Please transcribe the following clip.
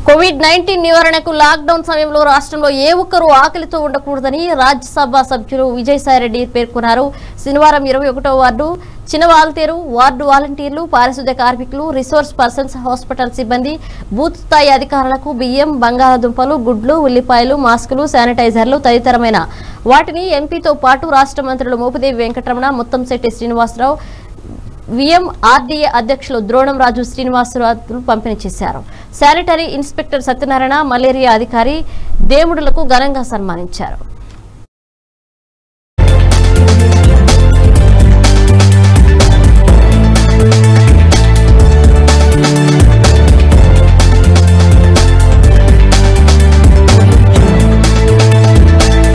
Covid nineteen నివారణకు lockdown సమయంలో రాష్ట్రంలో ఏ ఒక్కరూ ఆకలితో ఉండకూడదని రాజ్యసభ సభ్యులు విజయసాయిరెడ్డి పేర్కొన్నారు శనివారం ఇరవై ఒకటో వార్డు చిన్నవాల్తేరు వార్డు వాలంటీర్లు పారిశుద్ధ్య కార్మికులు రిసోర్స్ పర్సన్స్ హాస్పిటల్ సిబ్బంది బూత్ స్థాయి అధికారులకు బియ్యం బంగాళాదుంపలు గుడ్లు ఉల్లిపాయలు మాస్కులు శానిటైజర్లు తదితరమైన వాటిని ఎంపీతో పాటు రాష్ట్ర మంత్రులు మోపిదేవి వెంకటరమణ ముత్తంశెట్టి శ్రీనివాసరావు విఎం ఆర్డీఏ అధ్యక్షులు ద్రోణం రాజు శ్రీనివాసరావు పంపిణీ చేశారు శానిటరీ ఇన్స్పెక్టర్ సత్యనారాయణ మలేరియా అధికారి దేవుడులకు ఘనంగా సన్మానించారు